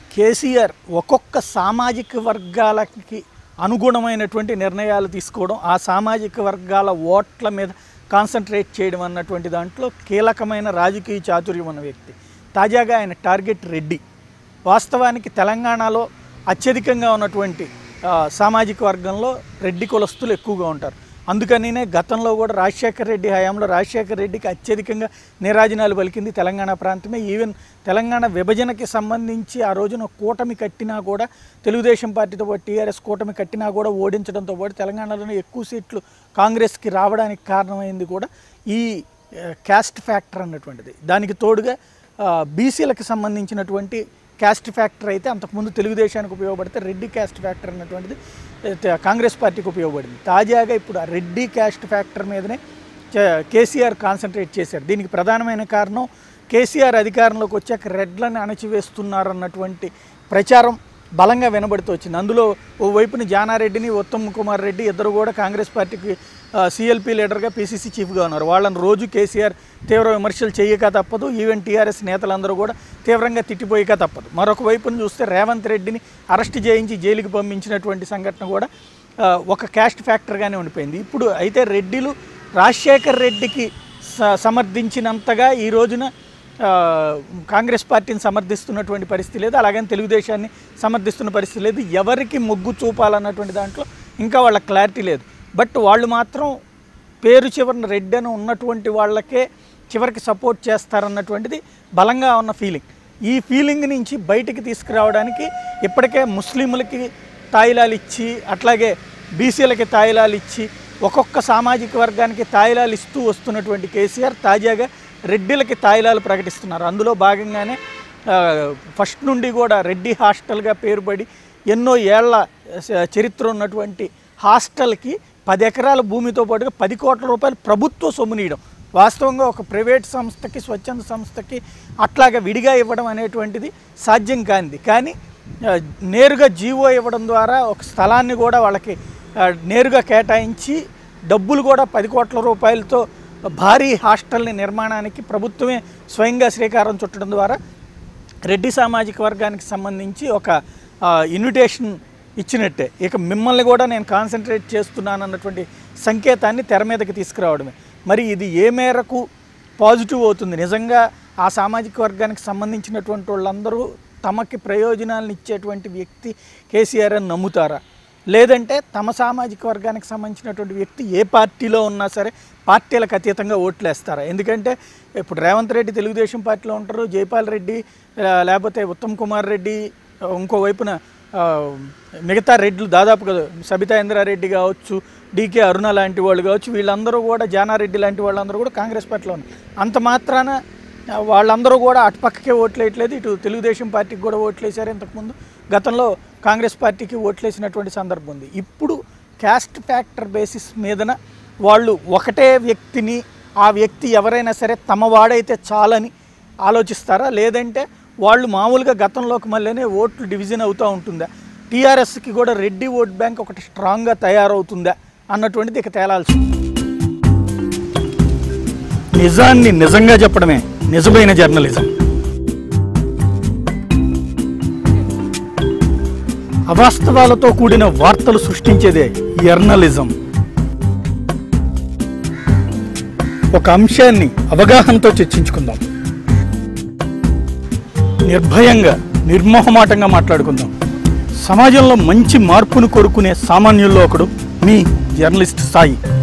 కేసీఆర్ ఒక్కొక్క సామాజిక వర్గాలకి అనుగుణమైనటువంటి నిర్ణయాలు తీసుకోవడం ఆ సామాజిక వర్గాల ఓట్ల మీద కాన్సన్ట్రేట్ చేయడం అన్నటువంటి దాంట్లో కీలకమైన రాజకీయ చాతుర్యం ఉన్న వ్యక్తి తాజాగా ఆయన టార్గెట్ రెడ్డి వాస్తవానికి తెలంగాణలో అత్యధికంగా ఉన్నటువంటి ఆ, సామాజిక వర్గంలో రెడ్డి కులస్తులు ఎక్కువగా ఉంటారు అందుకనినే గతంలో కూడా రాజశేఖర రెడ్డి హయాంలో రాజశేఖర రెడ్డికి అత్యధికంగా నిరాజనాలు పలికింది తెలంగాణ ప్రాంతమే ఈవెన్ తెలంగాణ విభజనకి సంబంధించి ఆ రోజున కూటమి కట్టినా కూడా తెలుగుదేశం పార్టీతో పాటు టీఆర్ఎస్ కూటమి కట్టినా కూడా ఓడించడంతో పాటు తెలంగాణలోనే ఎక్కువ సీట్లు కాంగ్రెస్కి రావడానికి కారణమైంది కూడా ఈ ఆ, క్యాస్ట్ ఫ్యాక్టర్ అన్నటువంటిది దానికి తోడుగా ఆ, బీసీలకు సంబంధించినటువంటి క్యాస్ట్ ఫ్యాక్టర్ అయితే అంతకుముందు తెలుగుదేశానికి ఉపయోగపడితే రెడ్డి క్యాస్ట్ ఫ్యాక్టర్ అన్నటువంటిది అయితే కాంగ్రెస్ పార్టీకి ఉపయోగపడింది తాజాగా ఇప్పుడు ఆ రెడ్డి క్యాస్ట్ ఫ్యాక్టర్ మీదనే చ- కేసీఆర్ కాన్సన్ట్రేట్ చేశారు దీనికి ప్రధానమైన కారణం కేసీఆర్ అధికారంలోకి వచ్చాక రెడ్లను అణచివేస్తున్నారన్నటువంటి ప్రచారం బలంగా వినబడుతూ వచ్చింది అందులో ఓ వైపున జానారెడ్డిని ఉత్తమ్ కుమార్ రెడ్డి ఇద్దరు కూడా కాంగ్రెస్ పార్టీకి సిఎల్పి లీడర్గా పీసీసీ చీఫ్గా ఉన్నారు వాళ్ళని రోజు కేసీఆర్ తీవ్ర విమర్శలు చేయక తప్పదు ఈవెన్ టీఆర్ఎస్ నేతలందరూ కూడా తీవ్రంగా తిట్టిపోయక తప్పదు మరొక వైపున చూస్తే రేవంత్ రెడ్డిని అరెస్ట్ చేయించి జైలుకి పంపించినటువంటి సంఘటన కూడా ఆ, ఒక క్యాస్ట్ ఫ్యాక్టర్గానే ఉండిపోయింది ఇప్పుడు అయితే రెడ్డిలు రాజశేఖర్ రెడ్డికి స- సమర్థించినంతగా ఈ రోజున ఆ, కాంగ్రెస్ పార్టీని సమర్థిస్తున్నటువంటి పరిస్థితి లేదు అలాగని తెలుగుదేశాన్ని సమర్థిస్తున్న పరిస్థితి లేదు ఎవరికి మొగ్గు చూపాలన్నటువంటి దాంట్లో ఇంకా వాళ్ళ క్లారిటీ లేదు బట్ వాళ్ళు మాత్రం పేరు చివరిన రెడ్డి అని ఉన్నటువంటి వాళ్ళకే చివరికి సపోర్ట్ చేస్తారన్నటువంటిది బలంగా ఉన్న ఫీలింగ్ ఈ ఫీలింగ్ నుంచి బయటికి తీసుకురావడానికి ఇప్పటికే ముస్లింలకి తాయిలాలు ఇచ్చి అట్లాగే బీసీలకి తాయిలాలు ఇచ్చి ఒక్కొక్క సామాజిక వర్గానికి తాయిలాలు ఇస్తూ వస్తున్నటువంటి కేసీఆర్ తాజాగా రెడ్డిలకి తాయిలాలు ప్రకటిస్తున్నారు అందులో భాగంగానే ఆ, ఫస్ట్ నుండి కూడా రెడ్డి హాస్టల్గా పేరుపడి ఎన్నో ఏళ్ల స- చరిత్ర ఉన్నటువంటి హాస్టల్కి పది ఎకరాల భూమితో పాటుగా పది కోట్ల రూపాయలు ప్రభుత్వ సొమ్మునీయడం వాస్తవంగా ఒక ప్రైవేట్ సంస్థకి స్వచ్ఛంద సంస్థకి అట్లాగా విడిగా ఇవ్వడం అనేటువంటిది సాధ్యం కానిది కానీ ఆ, నేరుగా జీవో ఇవ్వడం ద్వారా ఒక స్థలాన్ని కూడా వాళ్ళకి ఆ, నేరుగా కేటాయించి డబ్బులు కూడా పది కోట్ల రూపాయలతో భారీ హాస్టల్ని నిర్మాణానికి ప్రభుత్వమే స్వయంగా శ్రీకారం చుట్టడం ద్వారా రెడ్డి సామాజిక వర్గానికి సంబంధించి ఒక ఆ, ఇన్విటేషన్ ఇచ్చినట్టే ఇక మిమ్మల్ని కూడా నేను కాన్సన్ట్రేట్ చేస్తున్నాను అన్నటువంటి సంకేతాన్ని తెర మీదకి తీసుకురావడమే మరి ఇది ఏ మేరకు పాజిటివ్ అవుతుంది నిజంగా ఆ సామాజిక వర్గానికి సంబంధించినటువంటి వాళ్ళందరూ తమకి ప్రయోజనాలను ఇచ్చేటువంటి వ్యక్తి కేసీఆర్ అని నమ్ముతారా లేదంటే తమ సామాజిక వర్గానికి సంబంధించినటువంటి వ్యక్తి ఏ పార్టీలో ఉన్నా సరే పార్టీలకు అతీతంగా ఓట్లేస్తారా ఎందుకంటే ఇప్పుడు రేవంత్ రెడ్డి తెలుగుదేశం పార్టీలో ఉంటారు జైపాల్ రెడ్డి ఆ, లేకపోతే ఉత్తమ్ కుమార్ రెడ్డి ఆ, ఇంకో వైపున ఆ, మిగతా రెడ్లు దాదాపుగా సబితా ఇంద్రారెడ్డి కావచ్చు డీకే అరుణ లాంటి వాళ్ళు కావచ్చు వీళ్ళందరూ కూడా జానారెడ్డి లాంటి వాళ్ళందరూ కూడా కాంగ్రెస్ పార్టీలో ఉన్నారు అంత మాత్రాన ఆ, వాళ్ళందరూ కూడా అటుపక్కకే ఓట్లేయట్లేదు ఇటు తెలుగుదేశం పార్టీకి కూడా ఓట్లేశారు ఇంతకుముందు గతంలో కాంగ్రెస్ పార్టీకి ఓట్లేసినటువంటి సందర్భం ఉంది ఇప్పుడు క్యాస్ట్ ఫ్యాక్టర్ బేసిస్ మీదన వాళ్ళు ఒకటే వ్యక్తిని ఆ వ్యక్తి ఎవరైనా సరే తమ వాడైతే చాలని ఆలోచిస్తారా లేదంటే వాళ్ళు మామూలుగా గతంలోకి మళ్ళీనే ఓట్లు డివిజన్ అవుతూ ఉంటుందా టీఆర్ఎస్కి కూడా రెడ్డి ఓట్ బ్యాంక్ ఒకటి స్ట్రాంగ్గా తయారవుతుందా అన్నటువంటిది ఇక తేలాల్సి ఉంది. నిజాన్ని నిజంగా చెప్పడమే నిజమైన జర్నలిజం అవాస్తవాలతో కూడిన వార్తలు సృష్టించేదే జర్నలిజం ఒక అంశాన్ని అవగాహనతో చర్చించుకుందాం నిర్భయంగా నిర్మోహమాటంగా మాట్లాడుకుందాం సమాజంలో మంచి మార్పును కోరుకునే సామాన్యుల్లో ఒకడు మీ జర్నలిస్ట్ సాయి